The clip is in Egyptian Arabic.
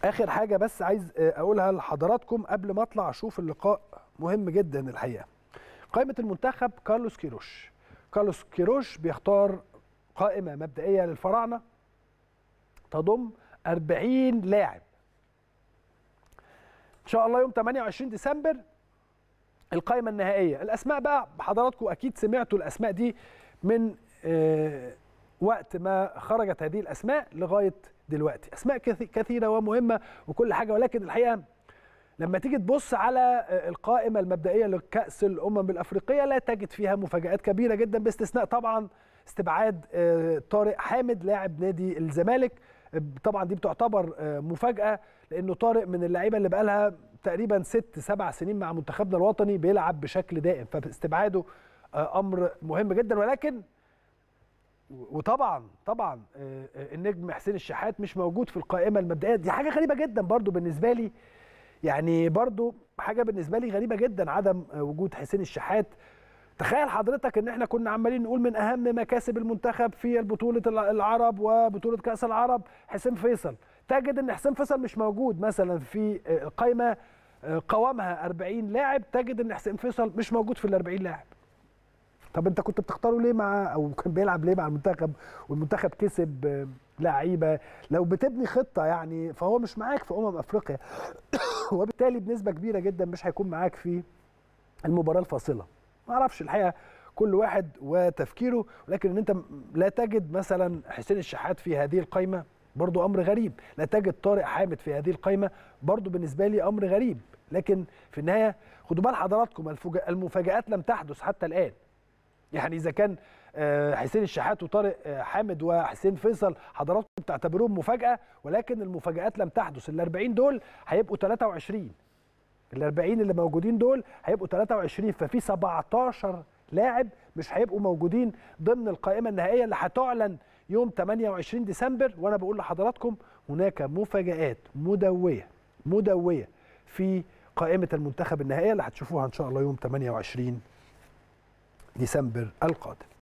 اخر حاجه بس عايز اقولها لحضراتكم قبل ما اطلع اشوف اللقاء مهم جدا الحقيقه قائمه المنتخب كارلوس كيروش كارلوس كيروش بيختار قائمه مبدئيه للفراعنه تضم 40 لاعب ان شاء الله يوم 28 ديسمبر القائمه النهائيه الاسماء بقى حضراتكم اكيد سمعتوا الاسماء دي من آه وقت ما خرجت هذه الاسماء لغايه دلوقتي اسماء كثيره ومهمه وكل حاجه ولكن الحقيقه لما تيجي تبص على القائمه المبدئيه لكاس الامم الافريقيه لا تجد فيها مفاجات كبيره جدا باستثناء طبعا استبعاد طارق حامد لاعب نادي الزمالك طبعا دي بتعتبر مفاجاه لانه طارق من اللعيبه اللي بقالها تقريبا ست سبع سنين مع منتخبنا الوطني بيلعب بشكل دائم فاستبعاده امر مهم جدا ولكن وطبعا طبعا النجم حسين الشحات مش موجود في القائمه المبدئيه دي حاجه غريبه جدا برضو بالنسبه لي يعني برضو حاجه بالنسبه لي غريبه جدا عدم وجود حسين الشحات تخيل حضرتك ان احنا كنا عمالين نقول من اهم مكاسب المنتخب في بطوله العرب وبطوله كاس العرب حسين فيصل تجد ان حسين فيصل مش موجود مثلا في قائمه قوامها 40 لاعب تجد ان حسين فيصل مش موجود في ال 40 لاعب طب انت كنت بتختاره ليه مع او كان بيلعب ليه مع المنتخب والمنتخب كسب لعيبه لو بتبني خطه يعني فهو مش معاك في امم افريقيا وبالتالي بنسبه كبيره جدا مش هيكون معاك في المباراه الفاصله ما اعرفش الحقيقه كل واحد وتفكيره ولكن ان انت لا تجد مثلا حسين الشحات في هذه القائمه برضو امر غريب لا تجد طارق حامد في هذه القائمه برضو بالنسبه لي امر غريب لكن في النهايه خدوا بال حضراتكم المفاجات لم تحدث حتى الان يعني اذا كان حسين الشحات وطارق حامد وحسين فيصل حضراتكم بتعتبروهم مفاجاه ولكن المفاجات لم تحدث ال 40 دول هيبقوا 23 ال 40 اللي موجودين دول هيبقوا 23 ففي 17 لاعب مش هيبقوا موجودين ضمن القائمه النهائيه اللي هتعلن يوم 28 ديسمبر وانا بقول لحضراتكم هناك مفاجات مدويه مدويه في قائمه المنتخب النهائيه اللي هتشوفوها ان شاء الله يوم 28 ديسمبر القادم